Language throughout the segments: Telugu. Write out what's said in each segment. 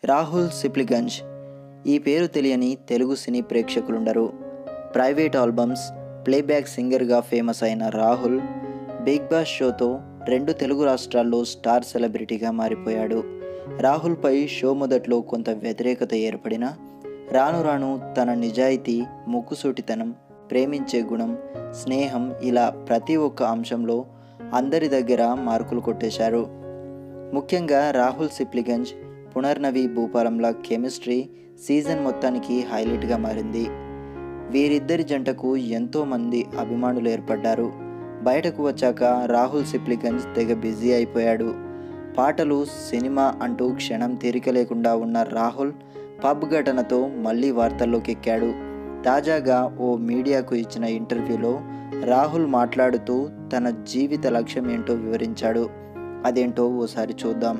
రాహుల్ సిప్లిగంజ్ ఈ పేరు తెలియని తెలుగు సినీ ప్రేక్షకులుండరు ప్రైవేట్ ఆల్బమ్స్ ప్లేబ్యాక్ సింగర్గా ఫేమస్ అయిన రాహుల్ బిగ్ బాస్ షోతో రెండు తెలుగు రాష్ట్రాల్లో స్టార్ సెలబ్రిటీగా మారిపోయాడు రాహుల్పై షో మొదట్లో కొంత వ్యతిరేకత ఏర్పడినా రాను రాను తన నిజాయితీ ముక్కుసూటితనం ప్రేమించే గుణం స్నేహం ఇలా ప్రతి ఒక్క అంశంలో అందరి దగ్గర మార్కులు కొట్టేశారు ముఖ్యంగా రాహుల్ సిప్లిగంజ్ పునర్నవి భూపాలంల కెమిస్ట్రీ సీజన్ మొత్తానికి హైలైట్గా మారింది వీరిద్దరి జంటకు ఎంతోమంది అభిమానులు ఏర్పడ్డారు బయటకు వచ్చాక రాహుల్ సిప్లిగంజ్ తెగ బిజీ అయిపోయాడు పాటలు సినిమా అంటూ క్షణం తీరిక లేకుండా ఉన్న రాహుల్ పబ్ ఘటనతో మళ్ళీ వార్తల్లోకి ఎక్కాడు తాజాగా ఓ మీడియాకు ఇచ్చిన ఇంటర్వ్యూలో రాహుల్ మాట్లాడుతూ తన జీవిత లక్ష్యం ఏంటో వివరించాడు అదేంటో ఓసారి చూద్దాం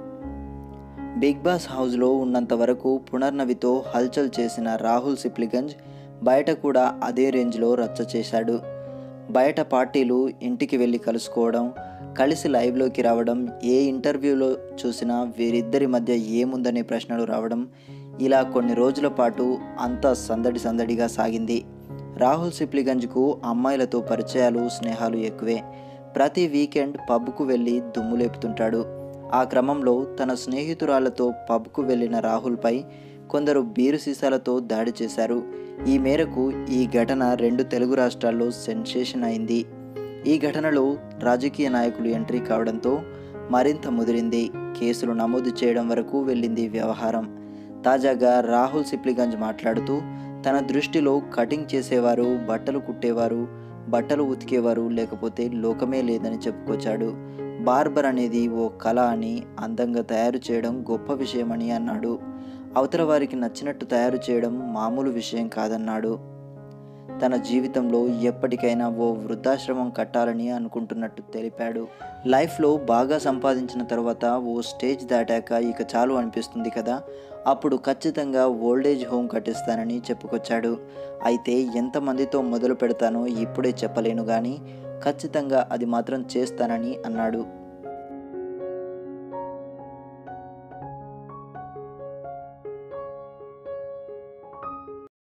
బిగ్ బాస్ హౌస్లో ఉన్నంత వరకు పునర్నవితో హల్చల్ చేసిన రాహుల్ సిప్లిగంజ్ బయట కూడా అదే రేంజ్లో రచ్చ చేశాడు బయట పార్టీలు ఇంటికి వెళ్ళి కలుసుకోవడం కలిసి లైవ్లోకి రావడం ఏ ఇంటర్వ్యూలో చూసినా వీరిద్దరి మధ్య ఏముందనే ప్రశ్నలు రావడం ఇలా కొన్ని రోజుల పాటు అంతా సందడి సందడిగా సాగింది రాహుల్ సిప్లిగంజ్కు అమ్మాయిలతో పరిచయాలు స్నేహాలు ఎక్కువే ప్రతి వీకెండ్ పబ్కు వెళ్ళి దుమ్ము లేపుతుంటాడు ఆ క్రమంలో తన స్నేహితురాలతో పబ్కు వెళ్ళిన రాహుల్పై కొందరు బీరు సీసాలతో దాడి చేశారు ఈ మేరకు ఈ ఘటన రెండు తెలుగు రాష్ట్రాల్లో సెన్సేషన్ అయింది ఈ ఘటనలో రాజకీయ నాయకులు ఎంట్రీ కావడంతో మరింత ముదిరింది కేసులు నమోదు చేయడం వరకు వెళ్ళింది వ్యవహారం తాజాగా రాహుల్ సిప్లిగంజ్ మాట్లాడుతూ తన దృష్టిలో కటింగ్ చేసేవారు బట్టలు కుట్టేవారు బట్టలు ఉతికేవారు లేకపోతే లోకమే లేదని చెప్పుకొచ్చాడు బార్బర్ అనేది ఓ కళ అని అందంగా తయారు చేయడం గొప్ప విషయమని అన్నాడు అవతల వారికి నచ్చినట్టు తయారు చేయడం మామూలు విషయం కాదన్నాడు తన జీవితంలో ఎప్పటికైనా ఓ వృద్ధాశ్రమం కట్టాలని అనుకుంటున్నట్టు తెలిపాడు లైఫ్లో బాగా సంపాదించిన తర్వాత ఓ స్టేజ్ దాటాక ఇక చాలు అనిపిస్తుంది కదా అప్పుడు ఖచ్చితంగా ఓల్డేజ్ హోమ్ కట్టిస్తానని చెప్పుకొచ్చాడు అయితే ఎంతమందితో మొదలు పెడతానో ఇప్పుడే చెప్పలేను కానీ ఖచ్చితంగా అది మాత్రం చేస్తానని అన్నాడు